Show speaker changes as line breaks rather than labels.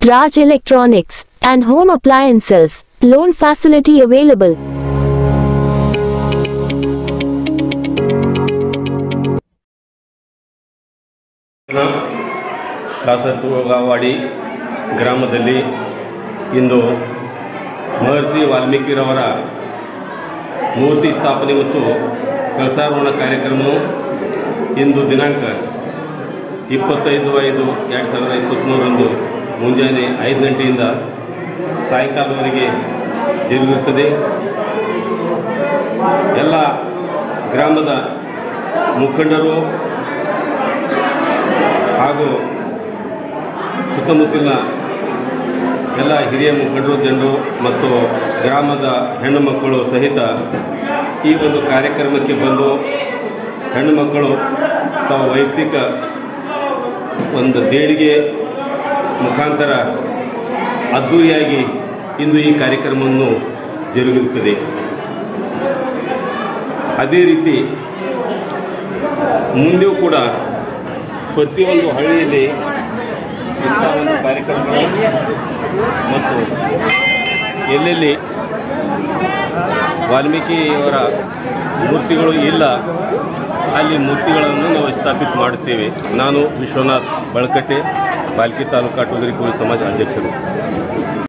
Raj Electronics and Home Appliances. Loan facility available.
ಕಾಸರಗೋಗವಾಡಿ ಗ್ರಾಮದಲ್ಲಿ ಇಂದು ಮಹರ್ಷಿ ವಾಲ್ಮೀಕಿರವರ ಮೂರ್ತಿ ಸ್ಥಾಪನೆ ಮತ್ತು ಕಳಸಾರೋಹಣ ಕಾರ್ಯಕ್ರಮವು ಇಂದು ದಿನಾಂಕ ಇಪ್ಪತ್ತೈದು ಐದು ಎರಡು ಸಾವಿರದ ಇಪ್ಪತ್ತ್ಮೂರರಂದು ಮುಂಜಾನೆ ಐದು ಗಂಟೆಯಿಂದ ಸಾಯಂಕಾಲದವರೆಗೆ ಜರುಗಿರುತ್ತದೆ ಎಲ್ಲ ಗ್ರಾಮದ ಮುಖಂಡರು ಹಾಗೂ ಸುತ್ತಮುತ್ತಲಿನ ಎಲ್ಲ ಹಿರಿಯ ಮುಖಂಡರು ಜನರು ಮತ್ತು ಗ್ರಾಮದ ಹೆಣ್ಣು ಮಕ್ಕಳು ಸಹಿತ ಈ ಒಂದು ಕಾರ್ಯಕ್ರಮಕ್ಕೆ ಬಂದು ಹೆಣ್ಣು ಮಕ್ಕಳು ತಮ್ಮ ವೈಯಕ್ತಿಕ ಒಂದು ದೇಣಿಗೆ ಮುಖಾಂತರ ಅದ್ಧೂರಿಯಾಗಿ ಇಂದು ಈ ಕಾರ್ಯಕ್ರಮವನ್ನು ಜರುಗಿರುತ್ತದೆ ಅದೇ ರೀತಿ ಮುಂದೆಯೂ ಕೂಡ ಪ್ರತಿಯೊಂದು ಹಳ್ಳಿಯಲ್ಲಿ ಇಂಥ ಒಂದು ಕಾರ್ಯಕ್ರಮಗಳು ಮತ್ತು ಎಲ್ಲೆಲ್ಲಿ ವಾಲ್ಮೀಕಿಯವರ ಮೂರ್ತಿಗಳು ಇಲ್ಲ ಅಲ್ಲಿ ಮೂರ್ತಿಗಳನ್ನು ನಾವು ಸ್ಥಾಪಿತ ಮಾಡುತ್ತೇವೆ ನಾನು ವಿಶ್ವನಾಥ್ ಬಳಕಟ್ಟೆ ಬಾಲ್ಕಿ ತಾಲೂಕಾ ಟೋಗರಿ ಕೋಳಿ ಸಮಾಜ ಅಧ್ಯಕ್ಷರು